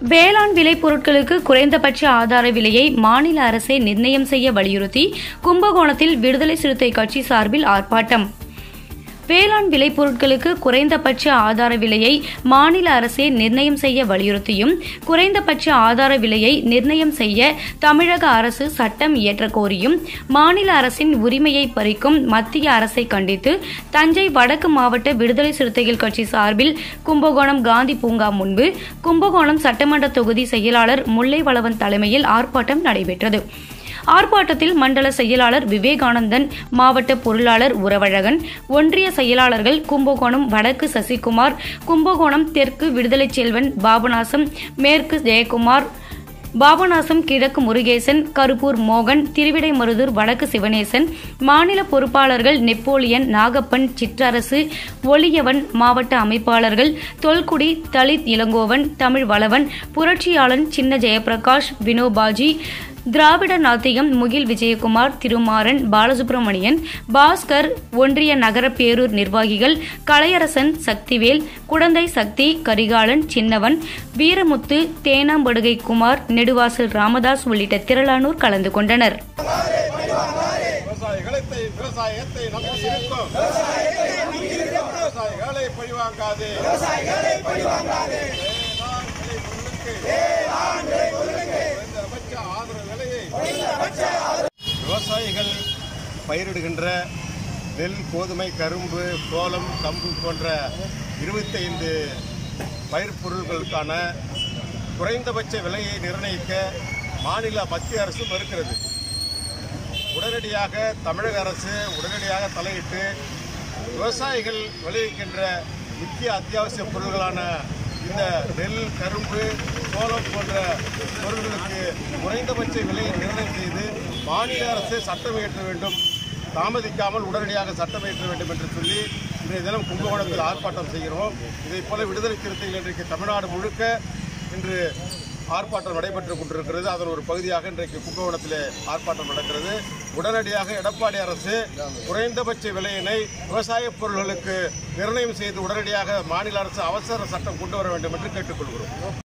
வேளாண் விளைபொருட்களுக்கு குறைந்தபட்ச ஆதார விலையை மாநில அரசே நிர்ணயம் செய்ய வலியுறுத்தி கும்பகோணத்தில் விடுதலை சிறுத்தை கட்சி சார்பில் ஆர்ப்பாட்டம் வேளாண் விளைபொருட்களுக்கு குறைந்தபட்ச ஆதார விலையை மாநில அரசே நிர்ணயம் செய்ய வலியுறுத்தியும் குறைந்தபட்ச ஆதார விலையை நிர்ணயம் செய்ய தமிழக அரசு சட்டம் இயற்ற கோரியும் மாநில அரசின் உரிமையை பறிக்கும் மத்திய அரசை கண்டித்து தஞ்சை வடக்கு மாவட்ட விடுதலை சிறுத்தைகள் கட்சி சார்பில் கும்பகோணம் காந்தி பூங்கா முன்பு கும்பகோணம் சட்டமன்ற தொகுதி செயலாளர் முல்லை வளவன் தலைமையில் ஆர்ப்பாட்டம் நடைபெற்றது ஆர்ப்பாட்டத்தில் மண்டல செயலாளர் விவேகானந்தன் மாவட்ட பொருளாளர் உறவழகன் ஒன்றிய செயலாளர்கள் கும்பகோணம் வடக்கு சசிகுமார் கும்பகோணம் தெற்கு விடுதலை செல்வன் பாபநாசம் மேற்கு ஜெயக்குமார் பாபநாசம் கிழக்கு முருகேசன் கருப்பூர் மோகன் திருவிடைமருதூர் வடக்கு சிவனேசன் மாநில பொறுப்பாளர்கள் நெப்போலியன் நாகப்பன் சிற்றரசு ஒளியவன் மாவட்ட அமைப்பாளர்கள் தொல்குடி தலித் இளங்கோவன் தமிழ் வளவன் புரட்சியாளன் சின்ன ஜெயபிரகாஷ் வினோபாஜி திராவிட நாத்தியம் முகில் விஜயகுமார் திருமாறன் பாலசுப்ரமணியன் பாஸ்கர் ஒன்றிய நகர பேரூர் நிர்வாகிகள் கலையரசன் சக்திவேல் குடந்தை சக்தி கரிகாலன் சின்னவன் வீரமுத்து தேனாம்படுகை குமார் நெடுவாசல் ராமதாஸ் உள்ளிட்ட திரளானோர் கலந்து கொண்டனர் விவசாயிகளை விவசாயத்தை நம்பி இருக்கும் விவசாயிகளை பழிவாங்காது வேளாண் விளைபொருளுக்கு குறைந்தபட்ச ஆதரவு விலையை விவசாயிகள் பயிரிடுகின்ற நெல் கோதுமை கரும்பு சோளம் கம்பு போன்ற இருபத்தைந்து பயிர் பொருட்களுக்கான குறைந்தபட்ச விலையை நிர்ணயிக்க மாநில மத்திய அரசு மறுக்கிறது உடனடியாக தமிழக அரசு உடனடியாக தலையிட்டு விவசாயிகள் விளைவிக்கின்ற முக்கிய அத்தியாவசிய பொருள்களான இந்த நெல் கரும்பு சோளம் போன்ற பொருட்களுக்கு குறைந்தபட்ச விலையை நிர்ணயம் செய்து மாநில அரசு சட்டம் இயற்ற வேண்டும் தாமதிக்காமல் உடனடியாக சட்டம் இயற்ற வேண்டும் என்று சொல்லி இன்றைய தினம் கும்பகோணத்தில் ஆர்ப்பாட்டம் செய்கிறோம் இதைப் போல விடுதலை சிறுத்தைகள் இன்றைக்கு தமிழ்நாடு முழுக்க இன்று ஆர்ப்பாட்டம் நடைபெற்றுக் கொண்டிருக்கிறது அதன் ஒரு பகுதியாக இன்றைக்கு கும்பகோணத்தில் ஆர்ப்பாட்டம் நடக்கிறது உடனடியாக எடப்பாடி அரசு குறைந்தபட்ச விலையினை விவசாய பொருள்களுக்கு நிர்ணயம் செய்து உடனடியாக மாநில அரசு அவசர சட்டம் கொண்டு வர வேண்டும் என்று கேட்டுக்கொள்கிறோம்